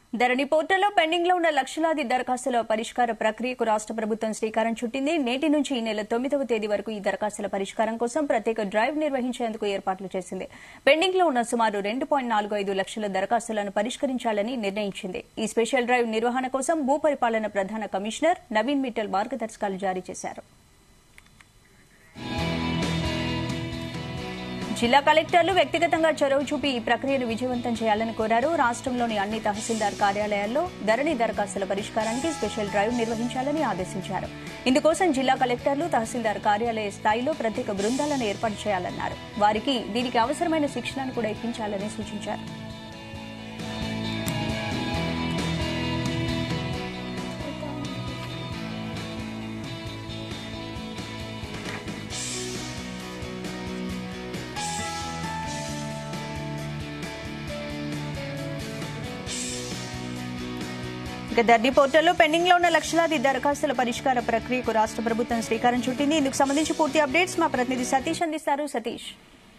ధరణి పోర్టల్లో పెండింగ్ లో ఉన్న లక్షలాది దరఖాస్తుల పరిష్కార ప్రక్రియకు రాష్ట ప్రభుత్వం శ్రీకారం చుట్టింది నేటి నుంచి ఈ నెల తొమ్మిదవ తేదీ వరకు ఈ దరఖాస్తుల పరిష్కారం కోసం ప్రత్యేక డ్రైవ్ నిర్వహించేందుకు ఏర్పాట్లు చేసింది పెండింగ్ లో ఉన్న సుమారు రెండు పాయింట్ నాలుగు ఐదు లక్షల దరఖాస్తులను పరిష్కరించాలని నిర్ణయించింది ఈ స్పెషల్ డ్రైవ్ నిర్వహణ కోసం భూపరిపాలన ప్రధాన కమిషనర్ నవీన్ మిట్టల్ మార్గదర్శకాలు జారీ చేశారు జిల్లా కలెక్టర్లు వ్యక్తిగతంగా చొరవ చూపి ఈ ప్రక్రియను విజయవంతం చేయాలని కోరారు రాష్ట్రంలోని అన్ని తహసీల్దార్ కార్యాలయాల్లో ధరణి దరఖాస్తుల పరిష్కారానికి స్పెషల్ డ్రైవ్ నిర్వహించాలని ఆదేశించారు ఇందుకోసం జిల్లా కలెక్టర్లు తహసీల్దార్ కార్యాలయ స్థాయిలో ప్రత్యేక బృందాలను ఏర్పాటు చేయాలన్నారు వారికి దీనికి అవసరమైన శిక్షణను కూడా ఇప్పించాలని సూచించారు ఇక ధర్నీ పోర్టల్లో పెండింగ్ లో ఉన్న లక్షలాది దరఖాస్తుల పరిష్కార ప్రక్రియకు రాష్ట్ర ప్రభుత్వం శ్రీకారం చుట్టింది ఇందుకు సంబంధించి పూర్తి అప్డేట్స్ మా ప్రతినిధి సతీష్ అందిస్తారు సతీష్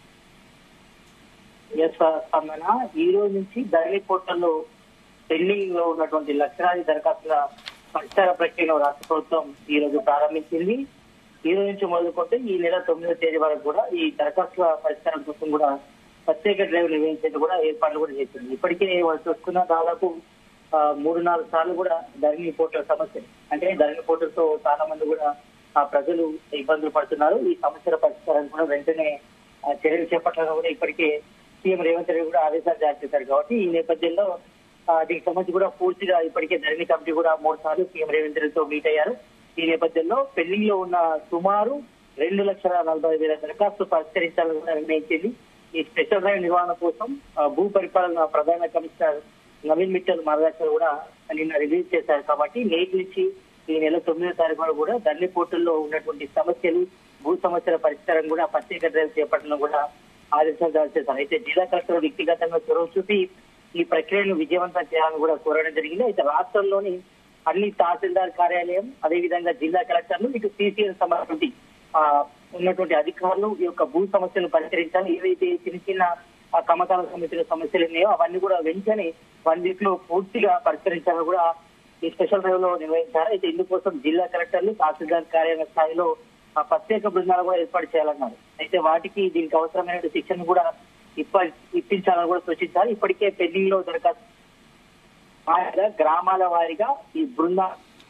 ఎస్ స్పందన ఈ రోజు నుంచి ధరణి పోర్టల్లో పెండింగ్ లో ఉన్నటువంటి లక్షలాది దరఖాస్తుల పరిష్కార ప్రక్రియను రాష్ట్ర ప్రభుత్వం ఈ రోజు ప్రారంభించింది ఈ రోజు నుంచి మొదలుకుంటే ఈ నెల తొమ్మిదో తేదీ వరకు కూడా ఈ దరఖాస్తుల పరిష్కారం కోసం కూడా ప్రత్యేక డ్రైవ్ నిర్వహించేందుకు కూడా ఏర్పాట్లు కూడా చేసింది ఇప్పటికే వాళ్ళు చూసుకున్న దాదాపు ఆ, మూడు నాలుగు సార్లు కూడా ధరణి పోర్టల్ సమస్య అంటే ధరణి పోర్టల్ తో చాలా మంది కూడా ఆ ప్రజలు ఇబ్బందులు పడుతున్నారు ఈ సమస్యల పరిష్కారానికి కూడా వెంటనే ఆ, చర్యలు చేపట్టాలని కూడా ఇప్పటికే సీఎం రేవంత్ రెడ్డి కూడా ఆదేశాలు జారీ చేశారు కాబట్టి ఈ నేపథ్యంలో ఆ, దీనికి సంబంధించి కూడా పూర్తిగా ఇప్పటికే ధరణి కమిటీ కూడా మూడు సార్లు సీఎం రేవంత్ రెడ్డితో మీట్ అయ్యారు ఈ నేపథ్యంలో పెండింగ్ లో ఉన్న సుమారు రెండు లక్షల నలభై వేల దరఖాస్తు పరిష్కరించాలని కూడా నిర్ణయించింది ఈ స్పెషల్ డ్రైవ్ నిర్వహణ కోసం ఆ, భూ పరిపాలన ప్రధాన కమిషనర్ నవీన్ మిట్టల్ మార్గదర్శకులు కూడా నిన్న రిలీజ్ చేశారు కాబట్టి నేటి నుంచి ఈ నెల తొమ్మిదో తారీఖు వరకు కూడా ధరణి పోర్టల్లో ఉన్నటువంటి సమస్యలు భూ సమస్యల పరిష్కారం కూడా ప్రత్యేక డ్రైవ్ చేపట్టడం కూడా ఆదేశాలు జారీ చేశారు అయితే జిల్లా కలెక్టర్ వ్యక్తిగతంగా చొరవ చూపి ఈ ప్రక్రియను విజయవంతం చేయాలని కూడా కోరడం జరిగింది అయితే రాష్ట్రంలోని అన్ని తహసీల్దార్ కార్యాలయం అదేవిధంగా జిల్లా కలెక్టర్లు ఇటు సిసిఎల్ సంబంధించి ఆ, ఉన్నటువంటి అధికారులు ఈ యొక్క భూ సమస్యలను పరిష్కరించాలి ఏవైతే చిన్న చిన్న ఆ కమతాల సమితిల సమస్యలు ఉన్నాయో అవన్నీ కూడా వెంటనే వన్ వీక్ లో పూర్తిగా పరిష్కరించాలని కూడా ఈ స్పెషల్ డ్రైవ్ లో నిర్వహించారు అయితే ఇందుకోసం జిల్లా కలెక్టర్లు తహసీల్దార్ కార్యాలయ స్థాయిలో ఆ ప్రత్యేక బృందాలు కూడా ఏర్పాటు చేయాలన్నారు అయితే వాటికి దీనికి అవసరమైన శిక్షణ కూడా ఇప్ప ఇప్పించాలని కూడా సూచించారు ఇప్పటికే పెండింగ్ లో దరఖాస్తు ఆయా గ్రామాల వారీగా ఈ బృందా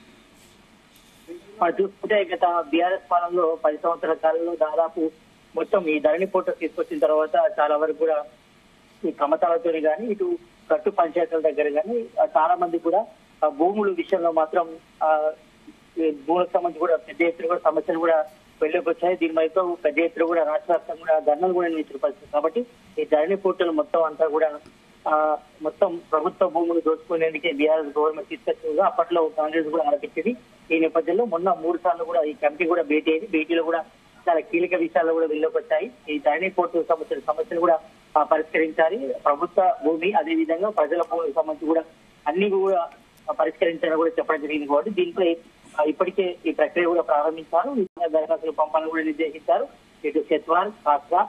మనం చూసుకుంటే గత బీఆర్ఎస్ పాలనలో పది సంవత్సరాల కాలంలో దాదాపు మొత్తం ఈ ధరణి పోట తీసుకొచ్చిన తర్వాత చాలా వరకు కూడా ఈ కమతాలతో కానీ ఇటు కట్టు పంచాయతీల దగ్గర కానీ చాలా మంది కూడా ఆ భూముల విషయంలో మాత్రం ఆ ఈ భూములకు సంబంధించి కూడా పెద్ద ఎత్తున కూడా సమస్యలు కూడా వెళ్ళకి వచ్చాయి దీని వైపు పెద్ద ఎత్తున కూడా రాష్ట్ర వ్యాప్తంగా కూడా ధర్నాలు కూడా నిర్వహించిన పరిస్థితి కాబట్టి ఈ ధరణి పోర్టల్ మొత్తం అంతా కూడా ఆ మొత్తం ప్రభుత్వ భూములు దోచుకునేందుకే బీఆర్ఎస్ గవర్నమెంట్ తీసుకొచ్చింది అప్పట్లో కాంగ్రెస్ కూడా ఆరోపించింది ఈ నేపథ్యంలో మొన్న మూడు సార్లు కూడా ఈ కమిటీ కూడా భేటీ అయింది భేటీలో కూడా చాలా కీలక విషయాలు కూడా వెళ్ళలోకి వచ్చాయి ఈ ధరణి పోర్టు సమస్యల సమస్యలు కూడా ఆ, పరిష్కరించాలి ప్రభుత్వ భూమి అదే విధంగా ప్రజల భూమికి సంబంధించి కూడా అన్ని కూడా పరిష్కరించాలని కూడా చెప్పడం జరిగింది కాబట్టి దీనిపై ఆ, ఇప్పటికే ఈ ప్రక్రియ కూడా ప్రారంభించారు ఈ దరఖాస్తులు పంపాలని కూడా నిర్దేశించారు ఇటు సెత్వార్ కాస్రా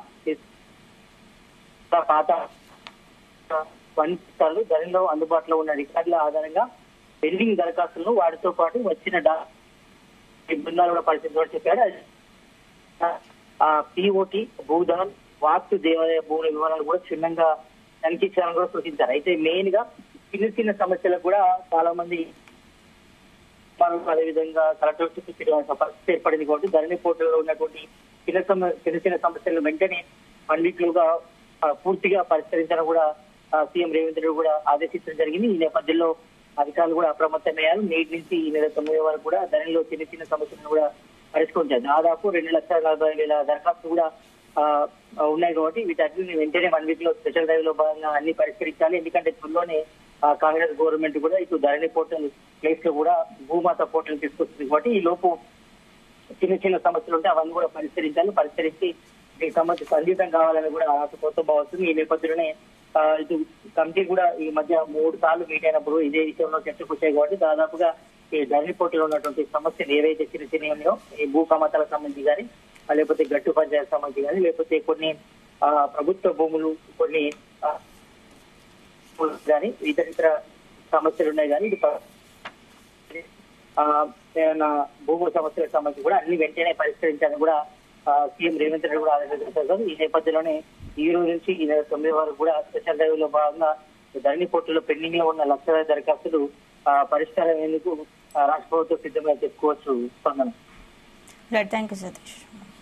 పాత వంచాలు ధరలో అందుబాటులో ఉన్న రికార్డుల ఆధారంగా పెండింగ్ దరఖాస్తులను వాటితో పాటు వచ్చిన డా ఈ బృందాలు కూడా పరిశీలించడం చెప్పారు ఆ పిఓటి భూదాన్ వాస్తు దేవాలయ భూముల వివరాలు కూడా క్షుణ్ణంగా తనిఖీ చేయాలని కూడా సూచించారు అయితే మెయిన్ గా చిన్న చిన్న సమస్యలకు కూడా చాలా మంది పనులు అదేవిధంగా కలెక్టర్ చుట్టూ తిరగాల్సిన పరిస్థితి ఏర్పడింది కాబట్టి ధరణి పోర్టల్లో ఉన్నటువంటి చిన్న సమ- చిన్న చిన్న సమస్యలను వెంటనే వన్ వీక్ లోగా ఆ, పూర్తిగా పరిష్కరించాలని కూడా ఆ, సీఎం రేవంత్ రెడ్డి కూడా ఆదేశించడం జరిగింది ఈ నేపథ్యంలో అధికారులు కూడా అప్రమత్తమయ్యారు నేటి నుంచి ఈ నెల తొమ్మిది వరకు కూడా ధరణిలో చిన్న చిన్న సమస్యలను కూడా పరిష్కరించారు దాదాపు రెండు లక్షల నలభై వేల దరఖాస్తులు కూడా ఆ, ఆ, ఉన్నాయి కాబట్టి వీటన్నిటిని వెంటనే వన్ వీక్ లో స్పెషల్ డ్రైవ్ లో భాగంగా అన్ని పరిష్కరించాలి ఎందుకంటే త్వరలోనే ఆ, కాంగ్రెస్ గవర్నమెంట్ కూడా ఇటు ధరణి పోర్టల్ ప్లేస్ లో కూడా భూమాత పోర్టల్ తీసుకొస్తుంది కాబట్టి ఈ లోపు చిన్న చిన్న సమస్యలు ఉంటే అవన్నీ కూడా పరిష్కరించాలి పరిష్కరించి దీనికి సంబంధించి సంగీతం కావాలని కూడా రాష్ట్ర ప్రభుత్వం భావిస్తుంది ఈ నేపథ్యంలోనే ఆ, ఇటు కమిటీ కూడా ఈ మధ్య మూడు సార్లు మీట్ అయినప్పుడు ఇదే విషయంలో చర్చకు వచ్చాయి కాబట్టి దాదాపుగా ఈ ధరణి పోటీలో ఉన్నటువంటి సమస్యలు ఏవైతే చిన్న చిన్న ఉన్నాయో ఈ భూ కమతాలకు సంబంధించి కానీ లేకపోతే గట్టు పంచాయతీ సంబంధించి కానీ లేకపోతే కొన్ని ఆ, ప్రభుత్వ భూములు కొన్ని ఆ, కానీ ఇతర ఇతర సమస్యలు ఉన్నాయి కానీ ఇది ప- ఆ, ఏమైనా భూముల సమస్యలకు సంబంధించి కూడా అన్ని వెంటనే పరిష్కరించాలని కూడా ఆ, సీఎం రేవంత్ రెడ్డి కూడా ఆదేశించారు ఈ నేపథ్యంలోనే ఈ రోజు నుంచి ఈ నెల తొమ్మిది వరకు కూడా స్పెషల్ డ్రైవ్ లో భాగంగా ధరణి పోర్టులో పెండింగ్ లో ఉన్న లక్షలాది దరఖాస్తులు ఆ, పరిష్కారం అయ్యేందుకు ఆ, రాష్ట్ర ప్రభుత్వం సిద్ధంగా చెప్పుకోవచ్చు స్పందన రైట్ థ్యాంక్ యూ సతీష్